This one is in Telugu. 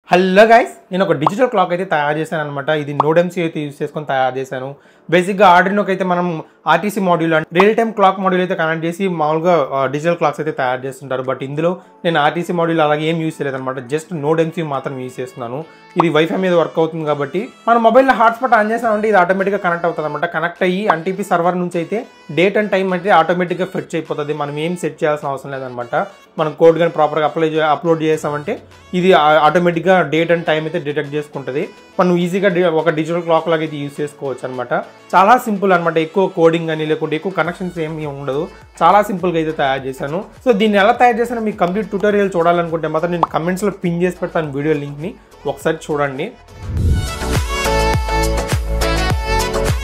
హలో గైస్ నేను ఒక డిజిటల్ క్లాక్ అయితే తయారు చేశాను అనమాట ఇది నోడెంసీ అయితే యూస్ చేసుకొని తయారు చేశాను బేసిక్గా ఆర్డినోకి అయితే మనం RTC module real time clock module అయితే కనెక్ట్ చేసి మామూలుగా డిజిటల్ క్లాక్స్ అయితే తయారు చేస్తుంటారు బట్ ఇందులో నేను ఆర్టీసీ మాడ్యూల్ అలాగే ఏం యూస్ చేయలేదు అనమాట జస్ట్ నోడెంసీ మాత్రం యూస్ చేస్తున్నాను ఇది వైఫై మీద వర్క్ అవుతుంది కాబట్టి మన మొబైల్లో హాట్స్పాట్ ఆన్ చేసామంటే ఇది ఆటోమేటిక్గా కనెక్ట్ అవుతుంది అనమాట కనెక్ట్ అయ్యి ఎన్టీపీ సర్వర్ నుంచి అయితే డేట్ అండ్ టైం అంటే ఆటోమేటిక్గా ఫెచ్ అయిపోతుంది మనం ఏం సెట్ చేయాల్సిన అవసరం లేదనమాట మనం కోడ్ కానీ ప్రాపర్గా అప్లై అప్లోడ్ చేసామంటే ఇది ఆటోమేటిక్గా డేట్ అండ్ టైం అయితే డిటెక్ట్ చేసుకుంటుంది మనం ఈజీగా డి- ఒక డిజిటల్ క్లాక్ లాగా అయితే యూస్ చేసుకోవచ్చు అనమాట చాలా సింపుల్ అనమాట ఎక్కువ కోడింగ్ కానీ లేకుంటే ఎక్కువ కనెక్షన్స్ ఏమీ ఉండదు చాలా సింపుల్గా అయితే తయారు చేశాను సో దీన్ని ఎలా తయారు చేశానో మీకు కంప్లీట్ ట్యూటోరియల్ చూడాలనుకుంటే మాత్రం నేను కమెంట్స్లో పిన్ చేసి పెడతాను వీడియో లింక్ని ఒకసారి చూడండి